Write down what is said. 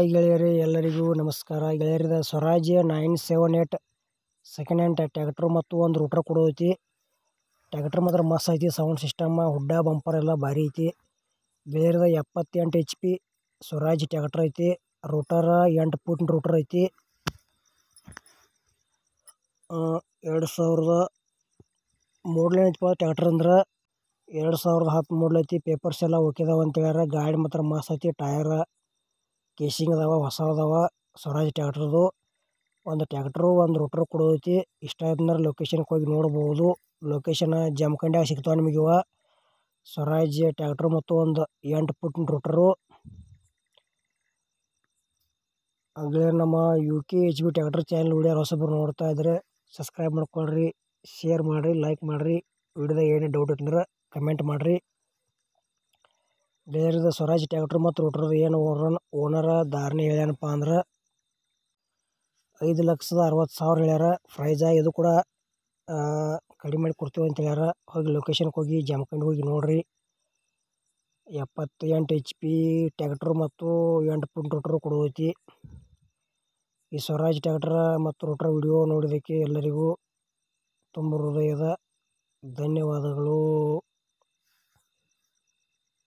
hi ಗೆಳೆಯರೇ ಎಲ್ಲರಿಗೂ ನಮಸ್ಕಾರ ಗೆಳೆಯರಿದ Swaraj nine seven eight second hand tractor ಮತ್ತು ಒಂದು ರೂಟ್ರ್ ಕೊಡೋದೈತಿ ಟ್ಯಾಕ್ಟ್ರ್ ಮಾತ್ರ ಮಸ್ತ್ ಐತಿ ಸೌಂಡ್ ಸಿಸ್ಟಮ್ ಹುಡ್ಡ ಬಂಪರ್ ಎಲ್ಲ ಭಾರಿ ಐತಿ ಗೆಳೆಯರದ ಎಪ್ಪತ್ತೆಂಟು ಎಚ್ ಪಿ ಸ್ವರಾಜ್ ಟ್ಯಾಕ್ಟ್ರ್ ಐತಿ ರೂಟರ್ ಎಂಟು ಫೂಟಿನ ರೂಟರ್ ಐತಿ ಎರಡು ಸಾವಿರದ ಮೂಡಲ್ ಐತಿಪ್ಪ ಟ್ಯಾಕ್ಟ್ರ್ ಅಂದ್ರೆ ಎರಡು ಸಾವಿರದ ಹತ್ತು ಮೂಡಲ್ ಐತಿ ಪೇಪರ್ಸ್ ಎಲ್ಲ ಓಕೆ ಅದಾವ ಅಂತ ಹೇಳ್ಯಾರ ಗಾಡಿ ಮಾತ್ರ ಮಸ್ತ್ ಐತಿ ಟಯರ ಕೇಸಿಂಗ್ ಅದಾವ ಹೊಸ ಅದಾವ ಸ್ವರಾಜ್ ಟ್ಯಾಕ್ಟ್ರದು ಒಂದು ಟ್ಯಾಕ್ಟ್ರು ಒಂದು ರೂಟ್ರು ಕೊಡೋದೈತಿ ಇಷ್ಟ ಆಯ್ತಂದ್ರೆ ಲೊಕೇಶನ್ಗೆ ಹೋಗಿ ನೋಡ್ಬೋದು ಲೊಕೇಶನ್ ಜಮಖಂಡ್ಯಾಗ ಸಿಗ್ತಾವೆ ನಿಮಗೆ ಇವ ಸ್ವರಾಜ್ ಟ್ಯಾಕ್ಟ್ರು ಮತ್ತು ಒಂದು ಎಂಟು ಫುಟ್ಟಿನ ರೂಟ್ರು ಹಾಗೆ ನಮ್ಮ U K H B tractor channel video ಹೊಸಬ್ರು ನೋಡ್ತಾ ಇದ್ದರೆ ಸಬ್ಸ್ಕ್ರೈಬ್ ಮಾಡ್ಕೊಳ್ರಿ ಶೇರ್ ಮಾಡಿರಿ ಲೈಕ್ ಮಾಡಿರಿ ವಿಡಿಯೋದಾಗ ಏನೇ ಡೌಟ್ ಇತ್ತಂದ್ರೆ ಕಮೆಂಟ್ ಮಾಡಿರಿ ಬೇರೆದು ಸ್ವರಾಜ್ ಟ್ಯಾಕ್ಟ್ರ್ ಮತ್ತು ರೂಟ್ರದ್ದು ಏನು ಓನರ್ ಓನರ ಧಾರಣೆ ಹೇಳ್ಯಾನಪ್ಪ ಅಂದ್ರೆ ಐದು ಲಕ್ಷದ ಅರವತ್ತು ಸಾವಿರ ಹೇಳ್ಯಾರ ಪ್ರೈಜ ಇದು ಕೂಡ ಕಡಿಮೆ ಮಾಡಿ ಕೊಡ್ತೀವಿ ಅಂತ ಹೇಳ್ಯಾರ ಹೋಗಿ ಲೊಕೇಶನ್ಗೆ ಹೋಗಿ ಜಮಖಂಡಿ ಹೋಗಿ ನೋಡಿರಿ ಎಪ್ಪತ್ತು ಎಂಟು ಎಚ್ ಪಿ ಟ್ಯಾಕ್ಟ್ರು ಮತ್ತು ಎಂಟು ಫುಟ್ ರೂಟ್ರು ಕೊಡೋದೈತಿ ಈ ಸ್ವರಾಜ್ ಟ್ಯಾಕ್ಟ್ರ ಮತ್ತು ರೂಟ್ರ್ ವಿಡಿಯೋ ನೋಡಿದ್ದಕ್ಕೆ ಎಲ್ಲರಿಗೂ ತುಂಬ ಹೃದಯದ ಧನ್ಯವಾದಗಳು